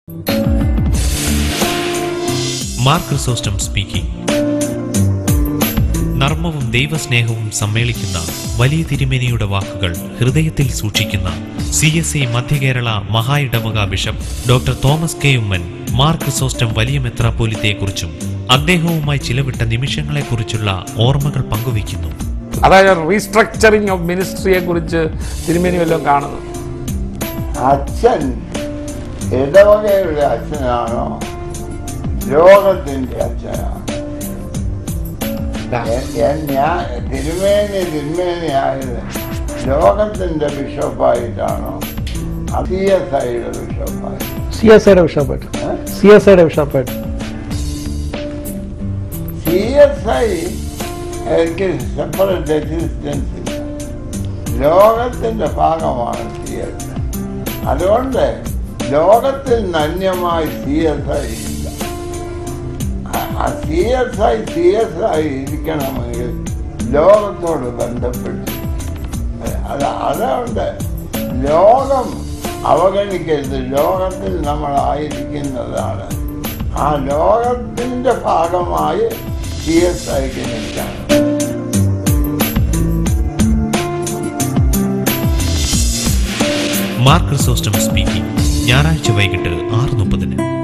mark Chrysostom speaking നർമ്മവും ദൈവസ്നേഹവും സമ്മേളിക്കുന്ന വലിയ തിരുമേനിയുടെ വാക്കുകൾ ഹൃദയത്തിൽ സൂക്ഷിക്കുന്ന സി എസ് ഐ മധ്യകേരള മഹാ ഇടവക bishop doctor Thomas K Oommen Mar Chrysostom വലിയ മെത്രാപ്പോലിത്തെക്കുറിച്ചും അദ്ദേഹവുമായി ചിലവിട്ട നിമിഷങ്ങളെക്കുറിച്ചുള്ള ഓർമ്മകൾ പങ്കുവയ്ക്കുന്നു അതായത് റീസ്ട്രക്ചറിങ് ഓഫ് മിനിസ്ട്രിയെ കുറിച്ച് തിരുമേനി വല്ലതും കാണുന്നു അച്ഛൻ ഇടവകയുടെ അച്ഛനാണോ ലോകത്തിന്റെ അച്ഛനാണോ എ- എ- ഞാൻ തിരുമേനി തിരുമേനിയായത് ലോകത്തിന്റെ ബിഷപ്പായിട്ടാണോ സി എസ് ഐയുടെ ബിഷപ്പായി സി എസ് ഐയുടെ ബിഷപ്പായിട്ട് സി എസ് ഐയുടെ ബിഷപ്പായിട്ട് സി എസ് ഐ എനിക്ക് സെപ്പറേറ്റ് എക്സിസ്റ്റൻസ് ഇല്ല ലോകത്തിന്റെ ഭാഗമാണ് സി എസ് ഐ അതുകൊണ്ട് ലോകത്തിൽ നന്യമായി സി എസ് ഐ ഇല്ല C S I C S I ഇരിക്കണമെങ്കിൽ ലോകത്തോട് ബന്ധപ്പെട്ട് അത് അതുകൊണ്ട് ലോകം അവഗണിക്കരുത് ലോകത്തിൽ നമ്മളായിരിക്കുന്നതാണ് ആ ലോകത്തിന്റെ ഭാഗമായി സി എസ് ഐക്ക് നിൽക്കണം മാർക്ക് ക്രിസോസ്റ്റം സ്പീക്കിംഗ് ഞായറാഴ്ച വൈകിട്ട് ആറ് മുപ്പതിന്